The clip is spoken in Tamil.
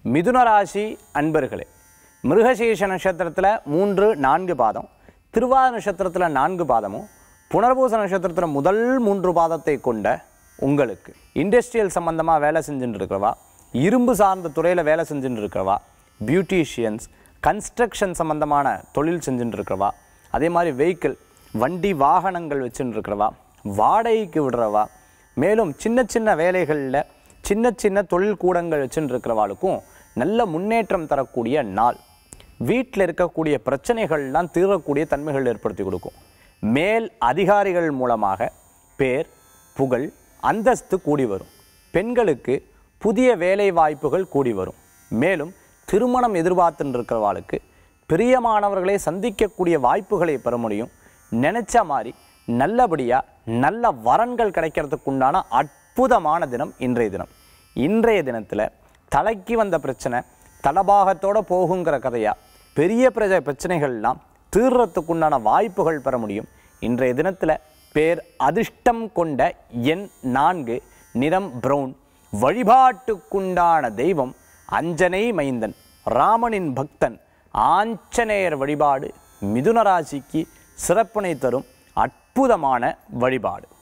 மிதுன ராசி அன்பர்களே மிருகசீஷ நட்சத்திரத்தில் மூன்று நான்கு பாதம் திருவாத நட்சத்திரத்தில் நான்கு பாதமும் புனர்பூச நட்சத்திரத்தில் முதல் மூன்று பாதத்தை கொண்ட உங்களுக்கு இண்டஸ்ட்ரியல் சம்பந்தமாக வேலை செஞ்சுட்டு இருக்கிறவா இரும்பு சார்ந்த துறையில் வேலை செஞ்சுட்டு இருக்கிறவா பியூட்டிஷியன்ஸ் கன்ஸ்ட்ரக்ஷன் சம்பந்தமான தொழில் செஞ்சுட்டு இருக்கிறவா அதே மாதிரி வெஹிக்கிள் வண்டி வாகனங்கள் வச்சுட்டு இருக்கிறவா வாடகைக்கு விடுறவா மேலும் சின்ன சின்ன வேலைகளில் சின்ன சின்ன தொழில் கூடங்கள் வச்சுட்டு இருக்கிறவாளுக்கும் நல்ல முன்னேற்றம் தரக்கூடிய நாள் வீட்டில் இருக்கக்கூடிய பிரச்சனைகள்லாம் தீரக்கூடிய தன்மைகள் ஏற்படுத்தி கொடுக்கும் மேல் அதிகாரிகள் மூலமாக பேர் புகழ் அந்தஸ்து கூடி வரும் பெண்களுக்கு புதிய வேலை வாய்ப்புகள் கூடி வரும் மேலும் திருமணம் எதிர்பார்த்துட்டு இருக்கிறவாளுக்கு பிரியமானவர்களை சந்திக்கக்கூடிய வாய்ப்புகளை பெற முடியும் நினைச்ச மாதிரி நல்லபடியாக நல்ல வரன்கள் கிடைக்கிறதுக்கு உண்டான அற்புதமான தினம் இன்றைய தினம் இன்றைய தினத்தில் தலைக்கு வந்த பிரச்சனை தலபாகத்தோட போகுங்கிற கதையா பெரிய பிரஜ பிரச்சனைகள்லாம் தீர்றதுக்குண்டான வாய்ப்புகள் பெற முடியும் இன்றைய தினத்தில் பேர் அதிர்ஷ்டம் கொண்ட எண் நான்கு நிறம் பிரவுன் வழிபாட்டுக்குண்டான தெய்வம் அஞ்சனை மைந்தன் ராமனின் பக்தன் ஆஞ்சநேயர் வழிபாடு மிதுன ராசிக்கு சிறப்பினை தரும் அற்புதமான வழிபாடு